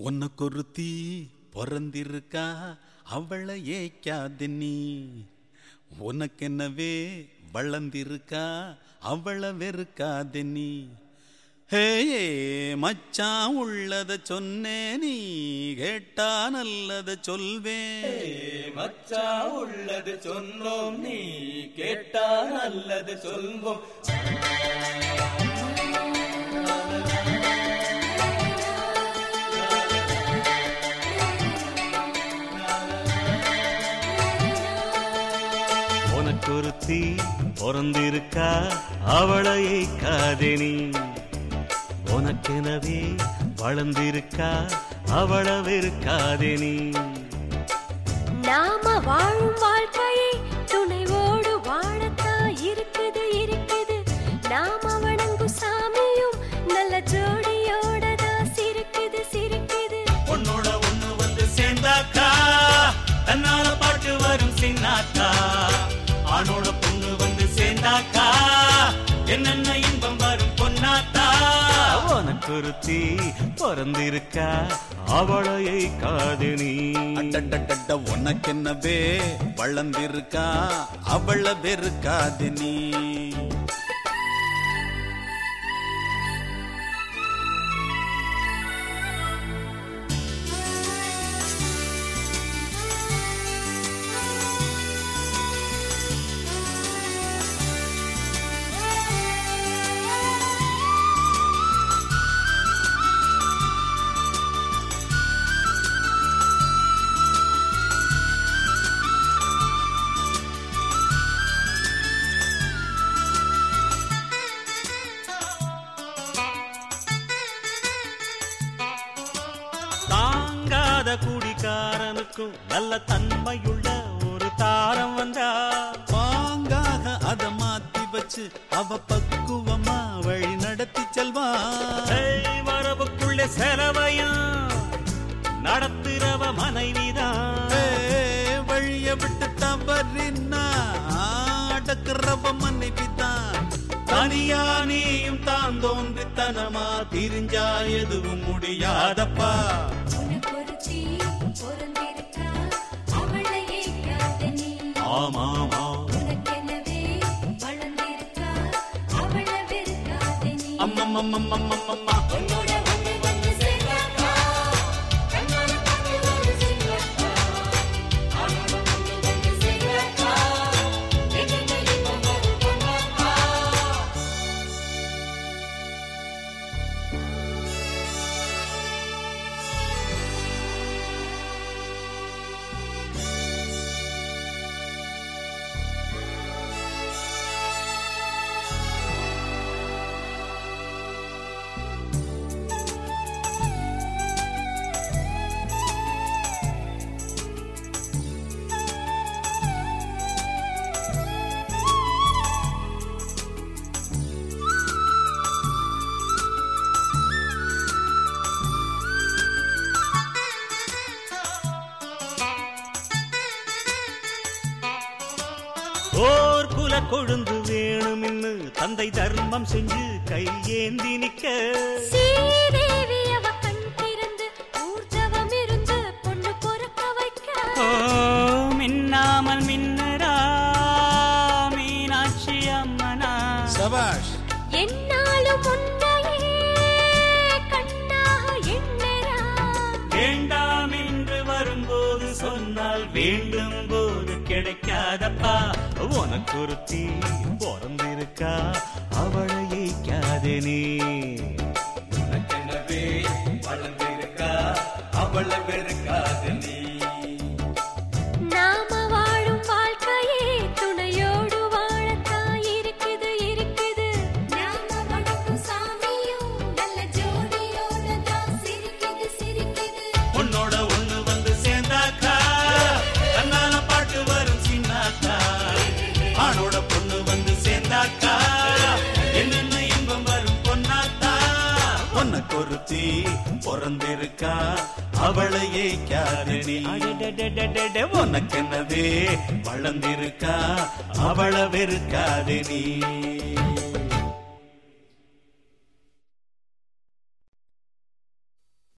உனக்கு ஒருத்தி பிறந்திருக்கா அவளை ஏய்க்காத நீ உனக்கென்னவே வளர்ந்திருக்கா அவளை வெறுக்காத நீ ஹே மச்சான் உள்ளத சொன்னே நீ கேட்டா நல்லத சொல்வேன் மச்சா உள்ளது சொன்னோம் நீ கேட்டா நல்லது சொல்வோம் உனக்கு ஒருத்தி பிறந்திருக்கா அவளையை காதணி உனக்கெனவே வளர்ந்திருக்கா அவளை வெறுக்காதேனி நாம வாழும் வாழ்க்கையை துணைவோடு வாழத்தான் இருக்குது இருக்குது நாம வணங்கும் சாமியும் நல்ல ஜோடியோட தான் சிரிக்குது சிரிக்குது உன்னோட ஒண்ணு வந்து சேர்ந்தாக்கா தன்னால பாட்டு வரும் சின்னாக்கா ஆணோட பொண்ணு வந்து சேர்ந்தாக்கா என்னென்ன இன்பம் வரும் பொன்னாத்தா உனக்கு ஒருத்தி பிறந்திருக்கா அவளையை காதணி அடடடட உனக்கென்னவே வளர்ந்திருக்கா அவளை வெறுக்காத நீ தாங்காத குடிகாரனுக்கும் நல்ல தன்மையுள்ள ஒரு தாரம் வந்தா பாங்காக அத மாத்தி வச்சு அவ பக்குவமா வழி நடத்தி செல்வா ஏய், வரவுக்குள்ளே செலவையும் நடத்துறவ மனைவிதான் ஏ, வழிய விட்டு தவறினா அடக்குறவ மனைவிதான் தனியா நீயும் தான் தோன்றித்தனமா திரிஞ்சா எதுவும் முடியாதப்பா உனக்கு ஒரு தீ பிறந்திருக்கா அவளையே காத்த நீ ஆமாமா உனக்கெனவே வளர்ந்திருக்கா அவளை வெறுக்காத நீ அம்மம்மம்மம்மம்மம்மா உன்னோட ஒண்ணு வந்து சேர்ந்தாக்கா கண்ணால பார்த்து வந்து சேர்ந்தாக்கா அவனோட ஒண்ணு வந்து சேர்ந்தாக்கா என்னென்ன இன்பம் வரும் பொன்னாக்கா ஓர் குல கொழுந்து வேணும்னு தந்தை தர்மம் செஞ்சு கையேந்தி நிக்க ஸ்ரீதேவி அவ கண் திறந்து ஊர்ஜவம் இருந்து பொண்ணு பொறுக்க வைக்க ஓ மின்னாமல் மின்னரா மீனாட்சி அம்மனா சபாஷ் என்னாலும் உன்னையே கண்ணாக எண்ணரா வேண்டாம் என்று வரும்போது சொன்னால் வேண்டும் போது கிடைக்காதப்பா உனக்கு ஒருத்தி பிறந்திருக்கா அவளையை காதே நீ உனக்கெனவே வளர்ந்திருக்கா அவளை வெறுக்காத நீ நாம வாழும் வாழ்க்கையே துணையோடு வாழத்தான் இருக்குது இருக்குது நாம வணங்கும் சாமியும் நல்ல ஜோடியோட தான் சிரிக்குது சிரிக்குது உன்னோட ஒண்ணு வந்து சேர்ந்தாக்கா தன்னால பாட்டு வரும் சின்னாக்கா ஆணோட பொண்ணு வந்து சேர்ந்தாக்கா என்னென்ன இன்பம் வரும் பொன்னாத்தா உனக்கு ஒருத்தி பிறந்திருக்கா அவளையே காரணி அடடடடடட, உனக்கென்னவே வளர்ந்திருக்கா அவளை வெறுக்காதே நீ